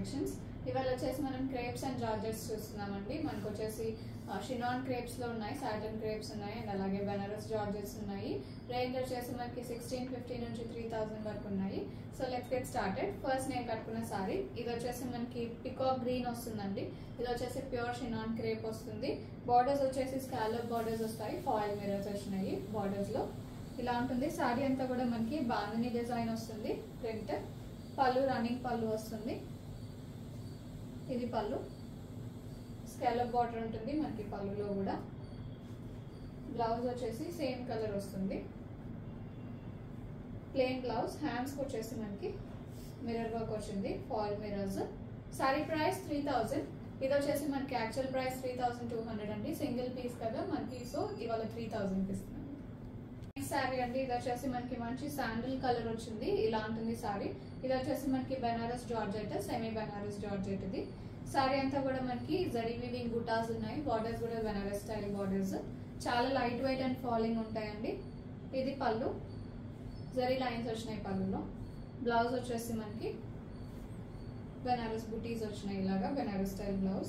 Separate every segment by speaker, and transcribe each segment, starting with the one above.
Speaker 1: collections ఇవాళ వచ్చేసి మనం క్రేప్స్ అండ్ జార్జెట్స్ చూస్తున్నామండి మనకు వచ్చేసి షినాన్ క్రేప్స్ లో ఉన్నాయి సాటన్ క్రేప్స్ ఉన్నాయి అండ్ అలాగే బెనారస్ జార్జెట్స్ ఉన్నాయి రేంజ్ వచ్చేసి మనకి సిక్స్టీన్ ఫిఫ్టీ నుంచి త్రీ థౌసండ్ వరకు ఉన్నాయి so let's get started first నేను కట్టుకున్న సారీ ఇది వచ్చేసి మనకి పికాక్ గ్రీన్ వస్తుందండి ఇది వచ్చేసి ప్యూర్ షినాన్ క్రేప్ వస్తుంది బార్డర్స్ వచ్చేసి స్కాలప్ బార్డర్స్ వస్తాయి ఫాయిల్ మిరర్స్ వచ్చినాయి బార్డర్స్ లో ఇలా ఉంటుంది సారీ అంతా కూడా మనకి బాందిని డిజైన్ వస్తుంది ప్రింట్ పళ్ళు రన్నింగ్ పళ్ళు వస్తుంది ఇది పళ్ళు స్కాలప్ బార్డర్ ఉంటుంది మనకి పళ్ళులో కూడా బ్లౌజ్ వచ్చేసి సేమ్ కలర్ వస్తుంది ప్లెయిన్ బ్లౌజ్ హ్యాండ్స్కి వచ్చేసి మనకి మిర్రర్ వర్క్ వచ్చింది foil mirrors sari price three thousand ఇది వచ్చేసి మనకి actual price three thousand two hundred అండి సింగిల్ పీస్ కదా మనకి సో ఇవాళ త్రీ థౌసండ్కి ఇస్తున్నాను నెక్స్ట్ శారీ అండి ఇది వచ్చేసి మనకి మంచి శాండిల్ కలర్ వచ్చింది ఇలా ఉంటుంది శారీ ఇది వచ్చేసి మనకి Banaras georgette semi Banaras georgette ఇది శారీ అంతా కూడా మనకి జరీ వీవింగ్ బుటాస్ ఉన్నాయి బార్డర్స్ కూడా బెనారస్ స్టైల్ బార్డర్స్ చాలా లైట్ వెయిట్ అండ్ ఫాలింగ్ ఉంటాయండి ఇది పళ్ళు జరీ లైన్స్ వచ్చినాయి పళ్ళులో బ్లౌజ్ వచ్చేసి మనకి బెనారస్ బుటీస్ వచ్చినాయి ఇలాగా Banaras style blouse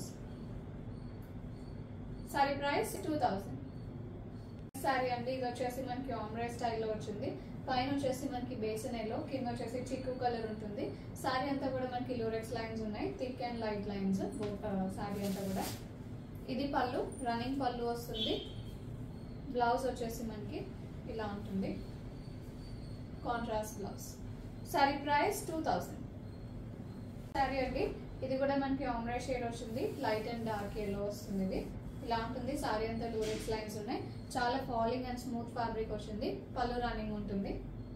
Speaker 1: sari price two thousand sari అండి ఇది వచ్చేసి మనకి ఆమ్రే స్టైల్లో వచ్చింది పైన వచ్చేసి మనకి బేసన్ ఎల్లో కింద వచ్చేసి చిక్కు కలర్ ఉంటుంది సారీ అంతా కూడా మనకి లోరెక్స్ లైన్స్ ఉన్నాయి thick and light lines sari అంతా కూడా ఇది పళ్ళు రన్నింగ్ పళ్ళు వస్తుంది బ్లౌజ్ వచ్చేసి మనకి ఇలా ఉంటుంది contrast blouse sari price two thousand sari అండి ఇది కూడా మనకి ఆమ్రే షేడ్ వచ్చింది లైట్ అండ్ డార్క్ ఎల్లో వస్తుంది ఇది ఇలా ఉంటుంది సారీ అంతా లూరెక్స్ లైన్స్ ఉన్నాయి చాలా ఫాలింగ్ అండ్ స్మూత్ ఫ్యాబ్రిక్ వచ్చింది పళ్ళు రన్నింగ్ ఉంటుంది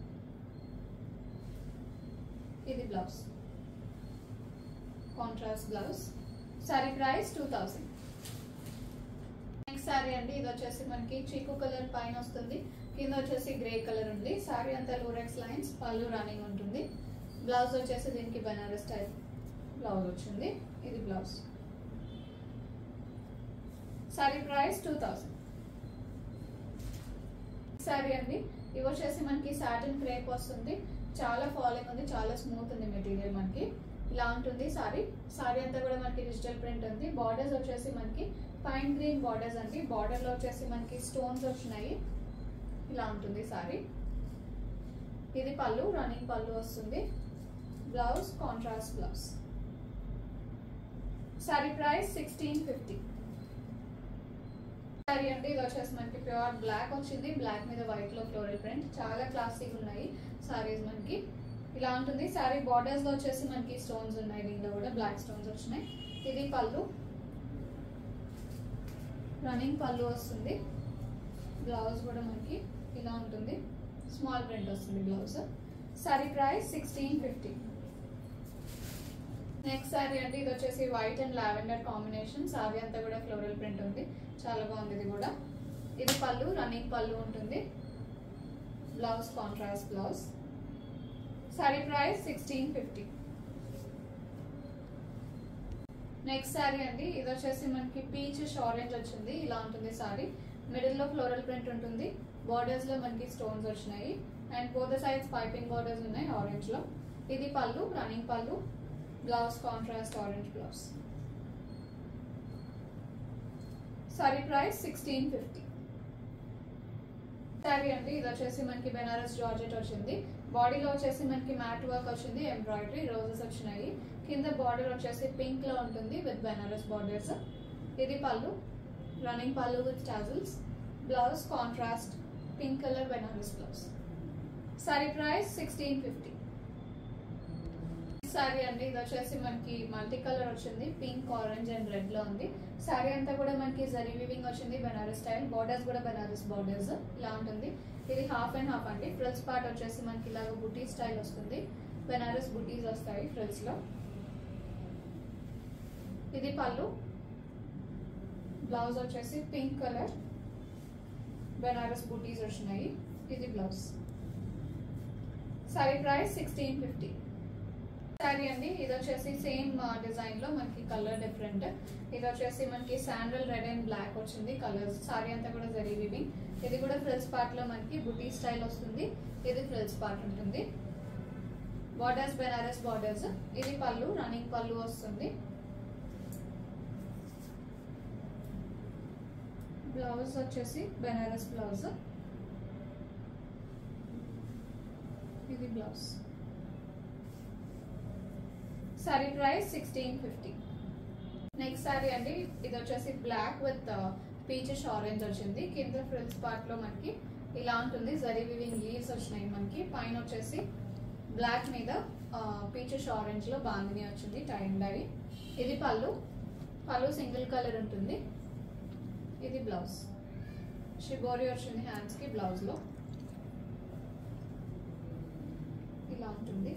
Speaker 1: ఇది blouse contrast blouse sari price two thousand next sari అండి ఇది వచ్చేసి మనకి చీకు కలర్ పైన వస్తుంది కింద వచ్చేసి గ్రే కలర్ ఉంది సారీ అంతా లూరెక్స్ లైన్స్ పళ్ళు రన్నింగ్ ఉంటుంది బ్లౌజ్ వచ్చేసి దీనికి బనారస్ టైప్ బ్లౌజ్ వచ్చింది ఇది blouse sari price two thousand sari అండి ఇవి వచ్చేసి మనకి సాటిన్ క్రేప్ వస్తుంది చాలా ఫాలింగ్ ఉంది చాలా స్మూత్ ఉంది మెటీరియల్ మనకి ఇలా ఉంటుంది సారీ సారీ అంతా కూడా మనకి డిజిటల్ ప్రింట్ ఉంది బార్డర్స్ వచ్చేసి మనకి పైన్ గ్రీన్ బార్డర్స్ అండి బార్డర్ లో వచ్చేసి మనకి స్టోన్స్ వచ్చినాయి ఇలా ఉంటుంది సారీ ఇది పళ్ళు రన్నింగ్ పళ్ళు వస్తుంది blouse contrast blouse sari price sixteen fifty sari అంటే ఇది వచ్చేసి మనకి ప్యూర్ బ్లాక్ వచ్చింది బ్లాక్ మీద వైట్ లో ఫ్లోరల్ ప్రింట్ చాలా క్లాసిక్ ఉన్నాయి సారీస్ మనకి ఇలా ఉంటుంది సారీ బార్డర్స్ లో వచ్చేసి మనకి స్టోన్స్ ఉన్నాయి దీంట్లో కూడా బ్లాక్ స్టోన్స్ వచ్చినాయి ఇది పళ్ళు రన్నింగ్ పళ్ళు వస్తుంది బ్లౌజ్ కూడా మనకి ఇలా ఉంటుంది స్మాల్ ప్రింట్ వస్తుంది blouse sari price sixteen fifty next sari అంటే ఇది వచ్చేసి white and lavender combination sari అంతా కూడా ఫ్లోరల్ ప్రింట్ ఉంది చాలా బాగుంది ఇది కూడా ఇది పళ్ళు రన్నింగ్ పళ్ళు ఉంటుంది blouse contrast blouse sari price sixteen fifty next sari అండి ఇది వచ్చేసి మనకి పీచ్ ఆరెంజ్ వచ్చింది ఇలా ఉంటుంది సారీ మిడిల్ లో ఫ్లోరల్ ప్రింట్ ఉంటుంది బార్డర్స్ లో మనకి స్టోన్స్ వచ్చినాయి and both sides piping borders ఉన్నాయి ఆరెంజ్ లో ఇది పళ్ళు రన్నింగ్ పళ్ళు blouse contrast orange blouse sari price sixteen fifty sari అండి ఇది వచ్చేసి మనకి బెనారస్ జార్జెట్ వచ్చింది బాడీలో వచ్చేసి మనకి మ్యాట్ వర్క్ వచ్చింది ఎంబ్రాయిడరీ రోజెస్ వచ్చినాయి కింద బార్డర్ వచ్చేసి పింక్ లో ఉంటుంది విత్ బెనారస్ బార్డర్స్ ఇది పళ్ళు రన్నింగ్ పళ్ళు with tassels blouse contrast pink colour Banaras blouse sari price sixteen fifty sari అండి ఇది వచ్చేసి మనకి మల్టీ కలర్ వచ్చింది పింక్ ఆరెంజ్ అండ్ రెడ్ లో ఉంది సారీ అంతా కూడా మనకి జరీ వీవింగ్ వచ్చింది బెనారస్ స్టైల్ బార్డర్స్ కూడా బెనారస్ బార్డర్స్ ఇలా ఉంటుంది ఇది హాఫ్ అండ్ హాఫ్ అండి ఫ్రిల్స్ పార్ట్ వచ్చేసి మనకి ఇలాగ బుటీ స్టైల్ వస్తుంది బెనారస్ బుటీస్ వస్తాయి ఫ్రిల్స్ లో ఇది పళ్ళు బ్లౌజ్ వచ్చేసి పింక్ కలర్ బెనారస్ బుటీస్ వచ్చినాయి ఇది blouse sari price sixteen fifty sari అండి ఇది వచ్చేసి సేమ్ డిజైన్ లో మనకి కలర్ డిఫరెంట్ ఇది వచ్చేసి మనకి శాండల్ రెడ్ అండ్ బ్లాక్ వచ్చింది కలర్స్ సారీ అంతా కూడా జరీ వీవింగ్ ఇది కూడా ఫ్రిల్స్ పార్ట్ లో మనకి బుటీ స్టైల్ వస్తుంది ఇది ఫ్రిల్స్ పార్ట్ ఉంటుంది బార్డర్స్ బెనారస్ బార్డర్స్ ఇది పళ్ళు రన్నింగ్ పళ్ళు వస్తుంది బ్లౌజ్ వచ్చేసి బెనారస్ బ్లౌజ్ ఇది blouse sari price sixteen fifty next sari అండి ఇది వచ్చేసి బ్లాక్ విత్ పీచెస్ ఆరెంజ్ వచ్చింది కింద ఫ్రిల్స్ పార్ట్ లో మనకి ఇలా ఉంటుంది జరీ వివింగ్ లీవ్స్ వచ్చినాయి మనకి పైన వచ్చేసి బ్లాక్ మీద పీచెస్ ఆరెంజ్ లో బాందిని వచ్చింది టై అండ్ డై ఇది పళ్ళు పళ్ళు సింగిల్ కలర్ ఉంటుంది ఇది బ్లౌజ్ షిబోరి వచ్చింది హ్యాండ్స్ కి బ్లౌజ్ లో ఇలా ఉంటుంది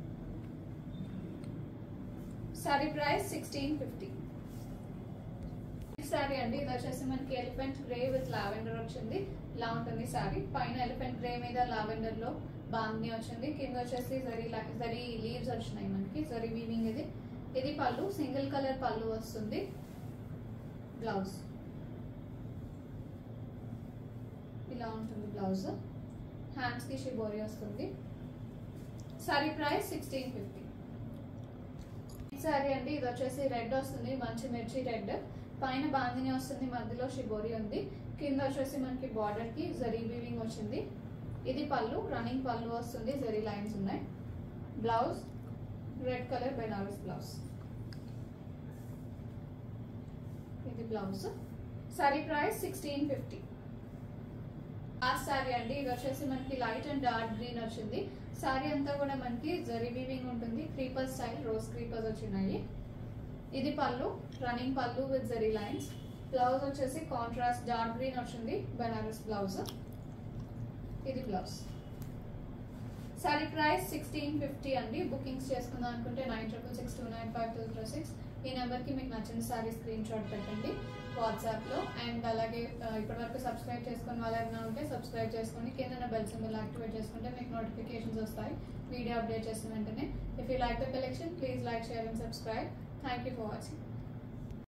Speaker 1: sari price sixteen fifty sari అండి ఇది వచ్చేసి మనకి ఎలిఫెంట్ గ్రే విత్ లావెండర్ వచ్చింది ఇలా ఉంటుంది సారీ పైన ఎలిఫెంట్ గ్రే మీద లావెండర్ లో బాంగ్ని వచ్చింది కింద వచ్చేసి జరీ లా- జరీ లీవ్స్ వచ్చినాయి మనకి జరీ వీవింగ్ ఇది ఇది పళ్ళు సింగిల్ కలర్ పళ్ళు వస్తుంది బ్లౌజ్ ఇలా ఉంటుంది బ్లౌజ్ హ్యాండ్స్ కి షిబోరి వస్తుంది sari price sixteen fifty sari అండి ఇది వచ్చేసి రెడ్ వస్తుంది మంచి మిర్చి రెడ్ పైన బాందిని వస్తుంది మధ్యలో షిబోరి ఉంది కింద వచ్చేసి మనకి బార్డర్ కి జరీ వీవింగ్ వచ్చింది ఇది పళ్ళు రన్నింగ్ పళ్ళు వస్తుంది జరీ లైన్స్ ఉన్నాయి blouse red colour Banaras blouse ఇది blouse sari price sixteen fifty ఆ సారీ అండి ఇది వచ్చేసి మనకి లైట్ అండ్ డార్క్ గ్రీన్ వచ్చింది సారీ అంతా కూడా మనకి జరీ వీవింగ్ ఉంటుంది క్రీపర్ స్టైల్ రోజ్ క్రీపర్స్ వచ్చినాయి ఇది పళ్ళు రన్నింగ్ పళ్ళు విత్ జరీ లైన్స్ బ్లౌజ్ వచ్చేసి కాంట్రాస్ట్ డార్క్ గ్రీన్ వచ్చింది బెనారస్ బ్లౌజ్ ఇది blouse sari price sixteen fifty అండి బుకింగ్స్ చేసుకుందాం అనుకుంటే nine triple six two nine five two zero six ఈ నెంబర్కి మీకు నచ్చిన సారీ స్క్రీన్ షాట్ పెట్టండి వాట్సాప్లో అండ్ అలాగే ఆ, ఇప్పటివరకు సబ్స్క్రైబ్ చేసుకుని వాళ్ళు ఎవరైనా ఉంటే సబ్స్క్రైబ్ చేసుకొని కింద బెల్ సింబల్ యాక్టివేట్ చేసుకుంటే మీకు నోటిఫికేషన్స్ వస్తాయి వీడియో అప్డేట్ చేసిన వెంటనే if you like the collection please like share and subscribe thank you for watching